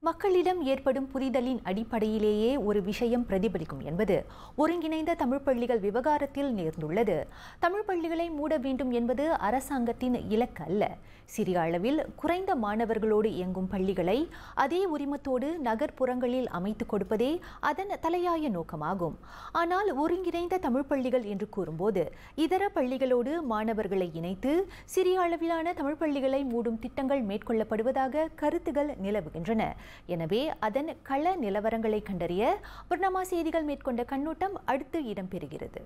மக்களிடம் ஏற்படும் புரிதலின் அடிப்படையிலேயே ஒரு விஷயம் பிரதிபலிக்கும் என்பது ஒருங்கிணைந்த தமிழ் பள்ளிகள் விவகாரத்தில் நேர்ந்துள்ளது தமிழ் பள்ளிகளை மூட வேண்டும் என்பது அரசாங்கத்தின் இலக்கு அல்ல சிறிய அளவில் குறைந்த மாணவர்களோடு இயங்கும் பள்ளிகளை அதே உரிமத்தோடு நகர்ப்புறங்களில் அமைத்துக் கொடுப்பதே அதன் தலையாய நோக்கமாகும் ஆனால் ஒருங்கிணைந்த தமிழ் பள்ளிகள் என்று கூறும்போது இதர பள்ளிகளோடு மாணவர்களை இணைத்து சிறிய அளவிலான தமிழ் பள்ளிகளை மூடும் திட்டங்கள் மேற்கொள்ளப்படுவதாக கருத்துகள் நிலவுகின்றன எனவே அதன் கள நிலவரங்களை கண்டறிய பர்ணமா செய்திகள் மேற்கொண்ட கண்ணோட்டம் அடுத்து இடம்பெறுகிறது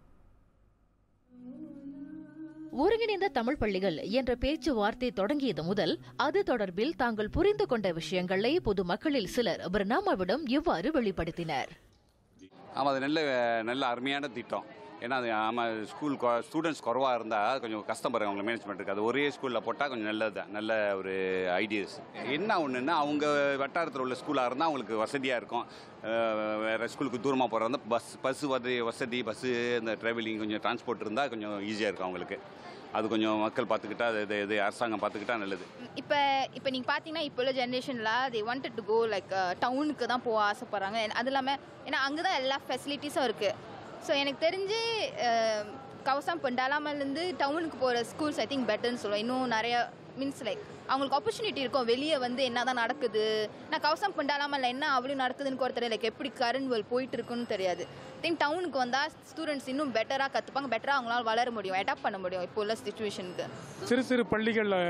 ஒருங்கிணைந்த தமிழ் பள்ளிகள் என்ற பேச்சுவார்த்தை தொடங்கியது முதல் அது தொடர்பில் தாங்கள் புரிந்து கொண்ட விஷயங்களை பொதுமக்களில் சிலர் பர்னாமாவிடம் இவ்வாறு வெளிப்படுத்தினர் ஆமாம் அது நல்ல நல்ல அருமையான திட்டம் ஏன்னா அது ஆமாம் ஸ்கூல் ஸ்டூடெண்ட்ஸ் குறவாக இருந்தால் கொஞ்சம் கஷ்டம் பாருங்க அவங்க மேனேஜ்மெண்ட்டுக்கு அது ஒரே ஸ்கூலில் போட்டால் கொஞ்சம் நல்லது தான் நல்ல ஒரு ஐடியாஸ் என்ன ஒன்றுன்னா அவங்க வட்டாரத்தில் உள்ள ஸ்கூலாக இருந்தால் அவங்களுக்கு வசதியாக இருக்கும் அஹ் வேறு ஸ்கூலுக்கு தூரமாக போகிறதா பஸ் பஸ் வசதி வசதி பஸ்ஸு இந்த ட்ராவலிங் கொஞ்சம் டிரான்ஸ்போர்ட் இருந்தால் கொஞ்சம் ஈஸியாக இருக்கும் அவங்களுக்கு அது கொஞ்சம் மக்கள் பார்த்துக்கிட்டா அது இது இது அரசாங்கம் பார்த்துக்கிட்டா நல்லது இப்போ இப்போ நீங்கள் பார்த்தீங்கன்னா இப்போ உள்ள ஜென்ரேஷனில் they wanted to go like டவுனுக்கு தான் போக ஆசைப்பட்றாங்க அது இல்லாமல் ஏன்னா அங்கே தான் எல்லா ஃபெசிலிட்டிஸும் இருக்குது ஸோ எனக்கு தெரிஞ்சு அஹ், கவசம் பண்டாலாமலேருந்து டவுனுக்கு போகிற ஸ்கூல்ஸ் ஐ திங்க் பெட்டர்னு சொல்லுவேன் இன்னும் நிறைய மீன்ஸ் லைக் அவங்களுக்கு ஆப்பர்ச்சுனிட்டி இருக்கும் வெளியே வந்து என்ன தான் நடக்குது நான் கவசம் பண்டாலாமல் என்ன அவ்வளோ நடக்குதுன்னு கூட தெரியல லைக் எப்படி கரண்ட் வேல் போயிட்டு இருக்குன்னு தெரியாது திங்க் டவுனுக்கு வந்தால் ஸ்டூடெண்ட்ஸ் இன்னும் பெட்டராக கற்றுப்பாங்க பெட்டராக அவங்களால வளர முடியும் அடாப்ட் பண்ண முடியும் இப்போ உள்ள சுச்சுவேஷனுக்கு சிறு சிறு பள்ளிகளில்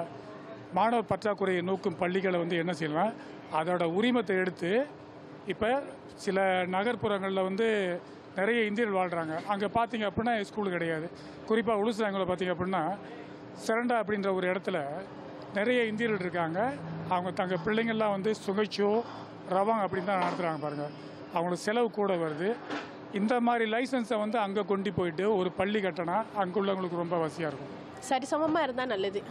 மாணவர் பற்றாக்குறையை நோக்கும் பள்ளிகளை வந்து என்ன செய்யலாம் அதோட உரிமத்தை எடுத்து இப்போ சில நகர்ப்புறங்களில் வந்து நிறைய இந்தியர்கள் வாழ்கிறாங்க அங்கே பார்த்தீங்க அப்படின்னா ஸ்கூல் கிடையாது குறிப்பாக உளுசாங்கில் பார்த்தீங்க அப்படின்னா சிரண்டா அப்படின்ற ஒரு இடத்துல நிறைய இந்தியர்கள் இருக்காங்க அவங்க தங்க பிள்ளைங்கள்லாம் வந்து சுகைச்சோ ரவாங் அப்படின்னு தான் நடத்துகிறாங்க பாருங்கள் அவங்களுக்கு செலவு கூட வருது இந்த மாதிரி லைசன்ஸை வந்து அங்கே கொண்டு போயிட்டு ஒரு பள்ளி கட்டினா அங்கே உள்ளவங்களுக்கு ரொம்ப வசதியாக இருக்கும் சரிசமமாக இருந்தால் நல்லது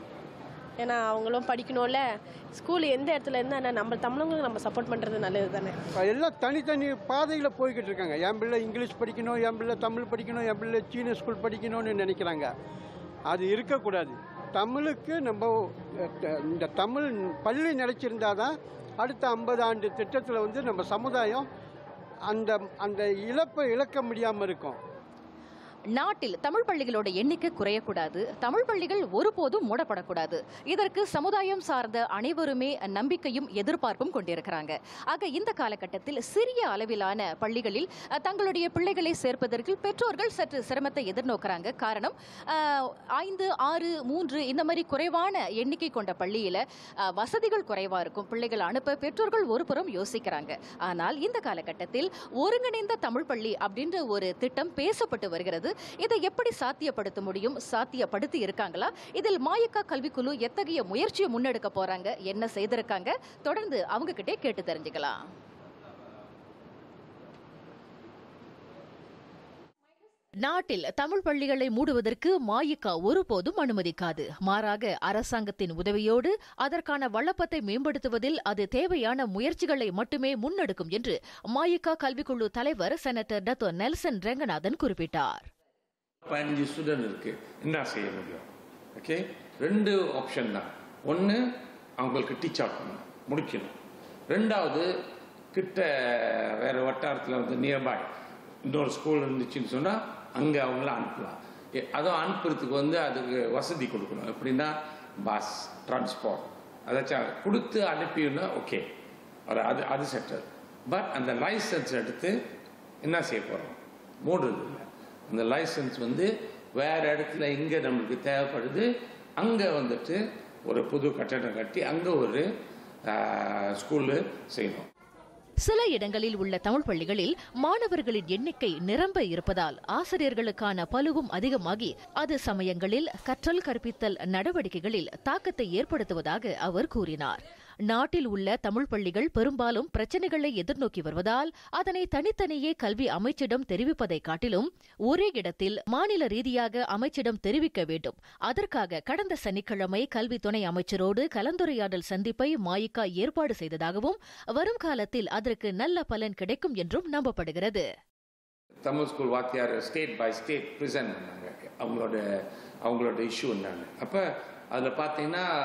ஏன்னா அவங்களும் படிக்கணும்ல ஸ்கூல் எந்த இடத்துல இருந்தால் நம்ம தமிழங்களுக்கு நம்ம சப்போர்ட் பண்ணுறது நல்லது தானே எல்லாம் தனித்தனி பாதையில் போய்கிட்டு இருக்காங்க என் பிள்ளை இங்கிலீஷ் படிக்கணும் என் பிள்ளை தமிழ் படிக்கணும் என் பிள்ளை சீன ஸ்கூல் படிக்கணும்னு நினைக்கிறாங்க அது இருக்கக்கூடாது தமிழுக்கு நம்ம அஹ், இந்த தமிழ் பள்ளி நிலைச்சிருந்தா தான் அடுத்த ஐம்பது ஆண்டு திட்டத்தில் வந்து நம்ம சமுதாயம் அந்த அந்த இழப்பை இழக்க முடியாமல் இருக்கும் நாட்டில் தமிழ் பள்ளிகளோட எண்ணிக்கை குறையக்கூடாது தமிழ் பள்ளிகள் ஒருபோதும் மூடப்படக்கூடாது இதற்கு சமுதாயம் சார்ந்த அனைவருமே நம்பிக்கையும் எதிர்பார்ப்பும் கொண்டிருக்கிறாங்க ஆக இந்த காலகட்டத்தில் சிறிய அளவிலான பள்ளிகளில் அஹ், தங்களுடைய பிள்ளைகளை சேர்ப்பதற்கு பெற்றோர்கள் சற்று சிரமத்தை எதிர்நோக்குறாங்க காரணம் அஹ், ஐந்து ஆறு மூன்று இந்த மாதிரி குறைவான எண்ணிக்கை கொண்ட பள்ளியில அஹ், வசதிகள் குறைவா இருக்கும் பிள்ளைகள் அனுப்ப பெற்றோர்கள் ஒரு புறம் யோசிக்கிறாங்க ஆனால் இந்த காலகட்டத்தில் ஒருங்கிணைந்த தமிழ் பள்ளி அப்படின்ற ஒரு திட்டம் பேசப்பட்டு வருகிறது இதை எப்படி சாத்தியப்படுத்த முடியும் சாத்தியப்படுத்தி இருக்காங்களா இதில் மாயக்கா கல்விக்குழு எத்தகைய முயற்சியை முன்னெடுக்க போறாங்க என்ன செய்திருக்காங்க தொடர்ந்து அவங்க கிட்டே கேட்டு தெரிஞ்சுக்கலாம் நாட்டில் தமிழ் பள்ளிகளை மூடுவதற்கு மாயிகா ஒருபோதும் அனுமதிக்காது மாறாக அரசாங்கத்தின் உதவியோடு அதற்கான வளப்பத்தை மேம்படுத்துவதில் அது தேவையான முயற்சிகளை மட்டுமே முன்னெடுக்கும் என்று மாயிகா கல்விக்குழு தலைவர் செனட்டர் டத்தோ நெல்சன் ரெங்கநாதன் குறிப்பிட்டார் பதினஞ்சு ஸ்டூடெண்ட் இருக்கு என்ன செய்ய முடியும் ஓகே ரெண்டு ஆப்ஷன் தான் ஒன்று அவங்களுக்கு டீச் அவுட் பண்ணணும் முடிக்கணும் ரெண்டாவது கிட்ட வேறு வட்டாரத்தில் வந்து நியர்பை இன்னொரு ஸ்கூல் இருந்துச்சுன்னு சொன்னால் அங்கே அவங்கள அனுப்பலாம் எ- அதுவும் அனுப்புறதுக்கு வந்து அதுக்கு வசதி கொடுக்கணும் எப்படின்னா பஸ் டிரான்ஸ்போர்ட் அதாச்சும் கொடுத்து அனுப்பினா ஓகே ஒரு அது அது செட்டல் பட் அந்த லைசன்ஸ் எடுத்து என்ன செய்ய போகிறோம் மூடுறது இல்லை அந்த லைசன்ஸ் வந்து வேறு இடத்துல எங்கே நம்மளுக்கு தேவைப்படுது அங்கே வந்துட்டு ஒரு புது கட்டடம் கட்டி அங்கே ஒரு ஸ்கூலு செய்யணும் சில இடங்களில் உள்ள தமிழ் பள்ளிகளில் மாணவர்களின் எண்ணிக்கை நிரம்ப இருப்பதால் ஆசிரியர்களுக்கான பலுவும் அதிகமாகி அது சமயங்களில் கற்றல் கற்பித்தல் நடவடிக்கைகளில் தாக்கத்தை ஏற்படுத்துவதாக அவர் கூறினார் நாட்டில் உள்ள தமிழ் பள்ளிகள் பெரும்பாலும் பிரச்சனைகளை எதிர்நோக்கி வருவதால் அதனை தனித்தனியே கல்வி அமைச்சிடம் தெரிவிப்பதை காட்டிலும் ஒரே இடத்தில் மாநில ரீதியாக அமைச்சிடம் தெரிவிக்க வேண்டும் அதற்காக கடந்த சனிக்கிழமை கல்வி துணை அமைச்சரோடு கலந்துரையாடல் சந்திப்பை மாயிகா ஏற்பாடு செய்ததாகவும் வரும் காலத்தில் அதற்கு நல்ல பலன் கிடைக்கும் என்றும் நம்பப்படுகிறது தமிழ் ஸ்கூல் வாத்தியார் ஸ்டேட் பை ஸ்டேட் ப்ரெசென்ட் பண்ணாங்க அவங்களோட அவங்களோட இஷ்யூ என்னன்னு அப்போ அதில் பார்த்தீங்கன்னா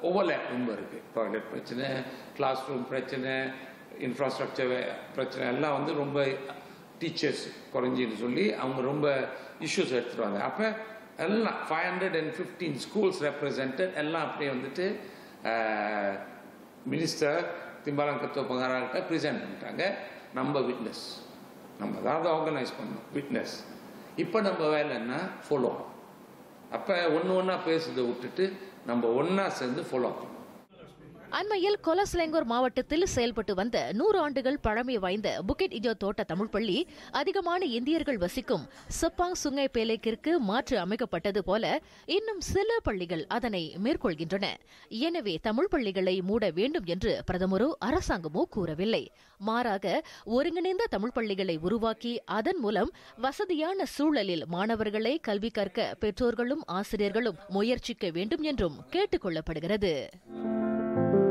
ஓவர்லேப் ரொம்ப இருக்குது டாய்லெட் பிரச்சனை கிளாஸ் ரூம் பிரச்சனை இன்ஃப்ராஸ்ட்ரக்சர் பிரச்சனை எல்லாம் வந்து ரொம்ப டீச்சர்ஸ் குறைஞ்சின்னு சொல்லி அவங்க ரொம்ப இஷ்யூஸ் எடுத்துருவாங்க அப்போ எல்லாம் five hundred and fifteen schools represented எல்லாம் அப்படியே வந்துட்டு மினிஸ்டர் திம்பாலம் கத்துவ பங்காராகிட்ட ப்ரெசென்ட் பண்ணிட்டாங்க நம்ம விட்னஸ் நம்ம தான் அதை ஆர்கனைஸ் பண்ணோம் விட்னஸ் இப்போ நம்ம வேலை என்ன ஃபாலோ அப்போ ஒன்று ஒன்றா பேசுறதை விட்டுட்டு நம்ம ஒன்றா சேர்ந்து ஃபாலோ பண்ணணும் அண்மையில் கொலஸ்லெங்கோர் மாவட்டத்தில் செயல்பட்டு வந்த நூறு ஆண்டுகள் பழமை வாய்ந்த புக்கெட் இஜோ தோட்ட தமிழ் பள்ளி அதிகமான இந்தியர்கள் வசிக்கும் செப்பாங் சுங்கை பேலேக்கிற்கு மாற்று அமைக்கப்பட்டது போல இன்னும் சில பள்ளிகள் அதனை மேற்கொள்கின்றன எனவே தமிழ் பள்ளிகளை மூட வேண்டும் என்று பிரதமரோ அரசாங்கமோ கூறவில்லை மாறாக ஒருங்கிணைந்த தமிழ் பள்ளிகளை உருவாக்கி அதன் மூலம் வசதியான சூழலில் மாணவர்களை கல்வி கற்க பெற்றோர்களும் ஆசிரியர்களும் முயற்சிக்க வேண்டும் என்றும் கேட்டுக் கொள்ளப்படுகிறது